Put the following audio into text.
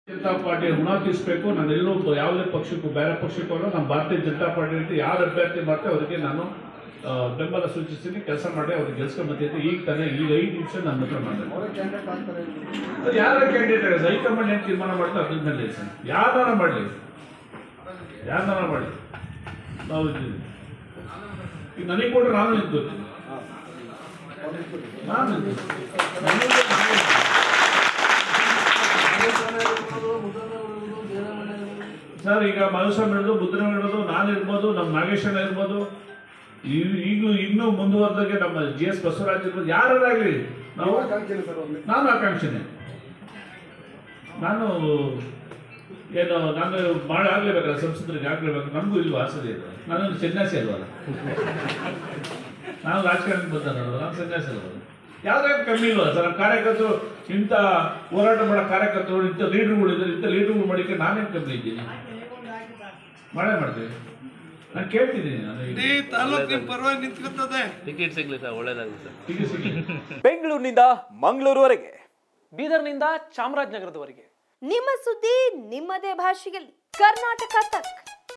Janata party ಋಣ ತೀರಿಸಬೇಕು ನಾನು ಎಲ್ಲೂ ಯಾವುದೇ ಪಕ್ಷಕ್ಕೂ ಬೇರೆ ಪಕ್ಷಕ್ಕೂ ಅಲ್ಲ ನಮ್ಮ ಭಾರತೀಯ ಜನತಾ ಪಾರ್ಟಿ ಅಂತ ಯಾರು ಅಭ್ಯರ್ಥಿ ಮಾಡ್ತಾರೆ ಅವರಿಗೆ ನಾನು ಆ, ಬೆಂಬಲ ಸೂಚಿಸ್ತೀನಿ ಕೆಲಸ ಮಾಡಿ ಅವ್ರಿಗೆ ಗೆಲ್ಸ್ಕೊಂಡ್ ಬಂದಿದ್ದೆ ಈಗ ತಾನೇ ಈಗ ಐದು ನಿಮಿಷ ನನ್ನ ಹತ್ರ ಮಾಡಿದೆ ಅದು ಯಾರ ಕ್ಯಾಂಡಿಡೇಟ್ ಆಗಿದೆ ಹೈಕಮಾಂಡ್ ಏನು ತೀರ್ಮಾನ ಮಾಡ್ತಾರೆ ಅದ್ರ ಮೇಲೆ ಸರ್ ಯಾರನ್ನಾರ ಮಾಡಲಿ ಯಾರನ್ನಾರ ಮಾಡಲಿ ನಾವು ಇದ್ದೀವಿ ಈಗ ನನಗೆ ಕೊಟ್ಟರೆ ನಾನು ನಿಂತ್ಕೋತೀನಿ ನಾನು ನಿಂತ್ಕೋತೀನಿ. ನನಗೆ ನಾನೇ ಸರ್ ಈಗ ಮಧುಸ್ವಾಮಿ ಹಿಡಿದು ಬುದ್ಧನ ಹಿಡಿದು ನಾನು ಇರ್ಬೋದು ನಮ್ಮ ನಾಗೇಶಣ್ಣ ಇರ್ಬೋದು ಈ- ಈಗಲೂ ಇನ್ನೂ ಮುಂದುವರೆದಾಗೆ ನಮ್ಮ ಜಿ ಎಸ್ ಬಸವರಾಜ್ ಇರ್ಬೋದು ಯಾರಾಗಲಿ ನಾವು ನಾನು ಆಕಾಂಕ್ಷಿನೇ ನಾನು ಏನು ನಾನು ಮಾಡಿ ಆಗ್ಲೇಬೇಕಲ್ಲ ಸಂಸದರಿಗೆ ಆಗ್ಲೇಬೇಕು ನನಗೂ ಇಲ್ವಾ ಆಸರೆ ಇದೆ ನಾನು ಸನ್ಯಾಸಿ ಅಲ್ವಲ್ಲ ನಾನು ರಾಜಕಾರಣಕ್ಕೆ ಬಂದ ನೋಡೋದು ನಾನು ಸನ್ಯಾಸಿ ಅಲ್ವಲ್ಲ ಯಾವ್ದಾದ್ರು ಕಮ್ಮಿ ಇಲ್ವಲ್ಲ ಸರ್ ನಮ್ಮ ಕಾರ್ಯಕರ್ತರು ಇಂಥ ಹೋರಾಟ ಮಾಡೋ ಕಾರ್ಯಕರ್ತರು ಇಂಥ ಲೀಡರ್ಗಳು ಇದ್ದಾರೆ ಇಂಥ ಲೀಡರ್ಗಳು ಮಾಡಿಕ್ಕೆ ನಾನೇನು ಕಮ್ಮಿ ಇದ್ದೀನಿ ಮಾಡೇ ಮಾಡ್ತೀವಿ ನಾನು ಕೇಳ್ತಿದ್ದೀನಿ ನಾನು ಇಡೀ ತಾಲೂಕು ನಿಮ್ ಪರವಾಗಿ ನಿಂತ್ಕೊತದೆ ಟಿಕೆಟ್ ಸಿಗ್ಲಿ ಸರ್ ಒಳ್ಳೇದಾಗುತ್ತೆ ಸರ್ ಸಿಗಿ ಸಿಗಿ ಬೆಂಗಳೂರಿನಿಂದ ಮಂಗಳೂರುವರೆಗೆ ಬೀದರ್ನಿಂದ ಚಾಮರಾಜನಗರದವರೆಗೆ ನಿಮ್ಮ ಸುದ್ದಿ ನಿಮ್ಮದೇ ಭಾಷೆಯಲ್ಲಿ ಕರ್ನಾಟಕ ತಕ್